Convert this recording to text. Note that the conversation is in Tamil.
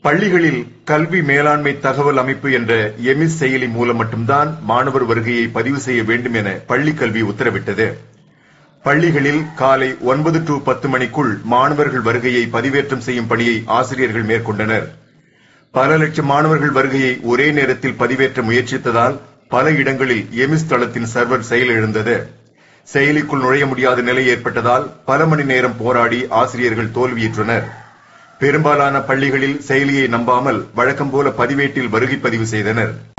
பள்ளிகளில் கல்வி மேலாண்மை தகவல் அமைப்பு என்ற எமிஸ் செயலி மூலம் மட்டும்தான் மாணவர் வருகையை பதிவு செய்ய வேண்டும் என பள்ளிக் கல்வி உத்தரவிட்டது பள்ளிகளில் காலை ஒன்பது டு பத்து மணிக்குள் மாணவர்கள் வருகையை பதிவேற்றம் செய்யும் பணியை ஆசிரியர்கள் மேற்கொண்டனர் பல லட்சம் மாணவர்கள் வருகையை ஒரே நேரத்தில் பதிவேற்ற முயற்சித்ததால் பல இடங்களில் எமிஸ் தளத்தின் சர்வர் செயலிழந்தது செயலிக்குள் நுழைய முடியாத நிலை ஏற்பட்டதால் பல மணி நேரம் போராடி ஆசிரியர்கள் தோல்வியுற்றனர் பெரும்பாலான பள்ளிகளில் செயலியை நம்பாமல் வழக்கம் போல பதிவேட்டில் வருகை பதிவு செய்தனர்